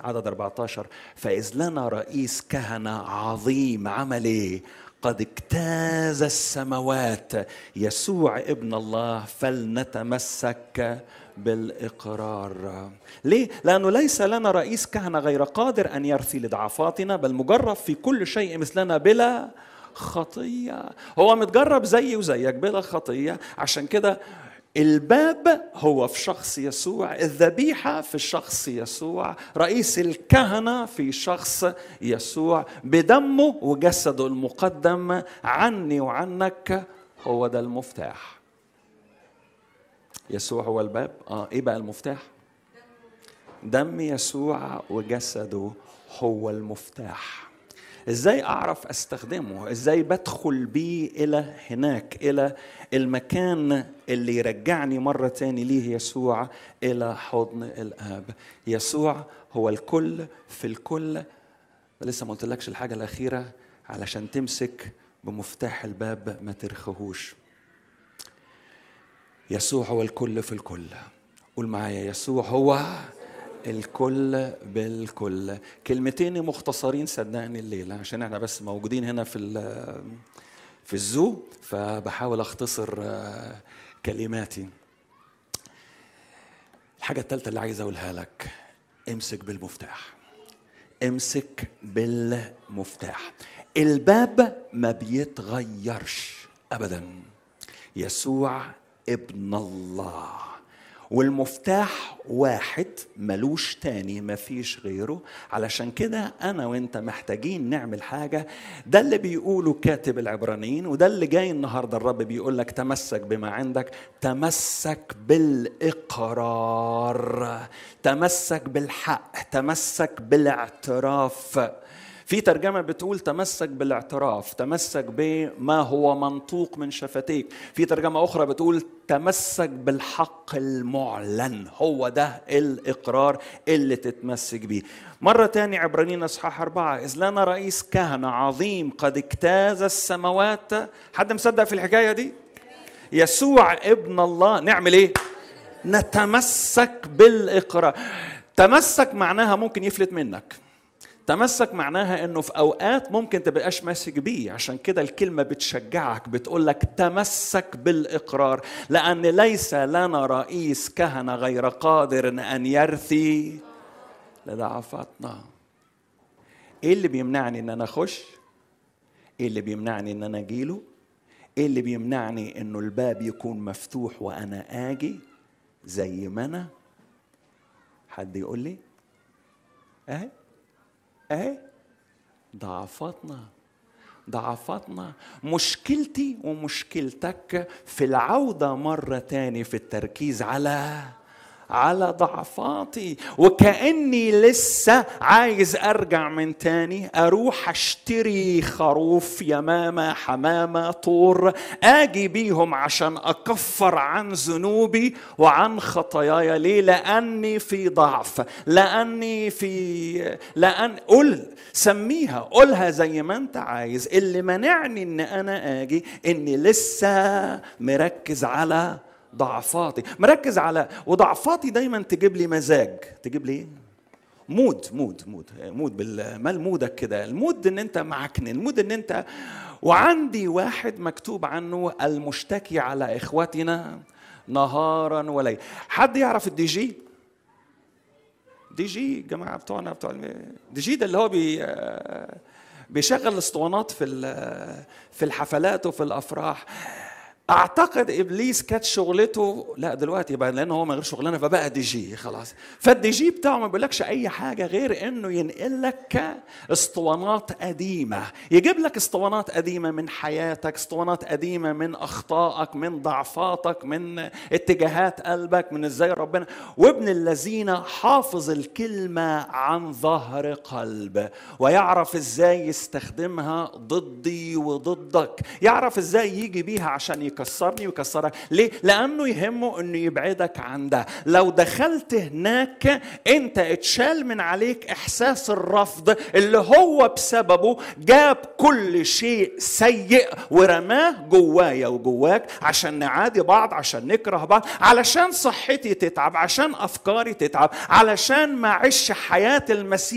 عدد 14 فإذ لنا رئيس كهنة عظيم عمل إيه؟ قد اجتاز السماوات يسوع ابن الله فلنتمسك بالاقرار ليه لانه ليس لنا رئيس كهنه غير قادر ان يرثي لضعفاتنا بل مجرب في كل شيء مثلنا بلا خطيه هو متجرب زيي وزيك بلا خطيه عشان كده الباب هو في شخص يسوع الذبيحة في شخص يسوع رئيس الكهنة في شخص يسوع بدمه وجسده المقدم عني وعنك هو ده المفتاح يسوع هو الباب اه ايه بقى المفتاح دم يسوع وجسده هو المفتاح ازاي اعرف استخدمه ازاي بدخل بيه الى هناك الى المكان اللي يرجعني مرة تاني ليه يسوع الى حضن الاب يسوع هو الكل في الكل لسه ما قلتلكش الحاجة الأخيرة علشان تمسك بمفتاح الباب ما ترخهوش يسوع هو الكل في الكل قول معايا يسوع هو الكل بالكل كلمتين مختصرين صدقني الليله عشان احنا بس موجودين هنا في في الزو فبحاول اختصر كلماتي الحاجه الثالثه اللي عايز اقولها لك امسك بالمفتاح امسك بالمفتاح الباب ما بيتغيرش ابدا يسوع ابن الله والمفتاح واحد ملوش تاني مفيش غيره علشان كده انا وانت محتاجين نعمل حاجه ده اللي بيقوله كاتب العبرانيين وده اللي جاي النهارده الرب بيقول لك تمسك بما عندك تمسك بالاقرار تمسك بالحق تمسك بالاعتراف في ترجمة بتقول تمسك بالاعتراف تمسك بما هو منطوق من شفتيك في ترجمة أخرى بتقول تمسك بالحق المعلن هو ده الإقرار اللي تتمسك بيه مرة تاني عبرانيين أصحاح أربعة إذ لنا رئيس كهنة عظيم قد اجتاز السماوات حد مصدق في الحكاية دي يسوع ابن الله نعمل ايه نتمسك بالإقرار تمسك معناها ممكن يفلت منك تمسك معناها انه في اوقات ممكن تبقاش ماسك بيه عشان كده الكلمه بتشجعك بتقول لك تمسك بالاقرار لان ليس لنا رئيس كهنه غير قادر ان يرثي لضعفاتنا ايه اللي بيمنعني ان انا اخش ايه اللي بيمنعني ان انا اجيله ايه اللي بيمنعني انه الباب يكون مفتوح وانا اجي زي ما انا حد يقول لي اهي اهي ضعفاتنا ضعفاتنا مشكلتي ومشكلتك في العودة مرة تاني في التركيز على على ضعفاتي وكأني لسه عايز أرجع من تاني أروح أشتري خروف يمامة حمامة طور أجي بيهم عشان أكفر عن ذنوبي وعن خطاياي ليه لأني في ضعف لأني في لأن قل سميها قولها زي ما أنت عايز اللي منعني إن أنا أجي إني لسه مركز على ضعفاتي مركز على وضعفاتي دايما تجيب لي مزاج تجيب لي ايه مود مود مود مود بالمال مودك كده المود ان انت معكن المود ان انت وعندي واحد مكتوب عنه المشتكي على اخوتنا نهارا وليلا حد يعرف الدي جي دي جي جماعه بتوعنا بتوع دي جي ده اللي هو بي بيشغل الاسطوانات في في الحفلات وفي الافراح اعتقد ابليس كانت شغلته لا دلوقتي بقى لان هو من غير شغلانه فبقى دي جي خلاص فالدي جي بتاعه ما بيقولكش اي حاجه غير انه ينقل لك اسطوانات قديمه يجيب لك اسطوانات قديمه من حياتك اسطوانات قديمه من اخطائك من ضعفاتك من اتجاهات قلبك من ازاي ربنا وابن الذين حافظ الكلمه عن ظهر قلب ويعرف ازاي يستخدمها ضدي وضدك يعرف ازاي يجي بيها عشان ويكسرني ويكسرك ليه لانه يهمه انه يبعدك عن ده لو دخلت هناك انت اتشال من عليك احساس الرفض اللي هو بسببه جاب كل شيء سيء ورماه جوايا وجواك عشان نعادي بعض عشان نكره بعض علشان صحتي تتعب عشان افكاري تتعب علشان ما اعيش حياه المسيح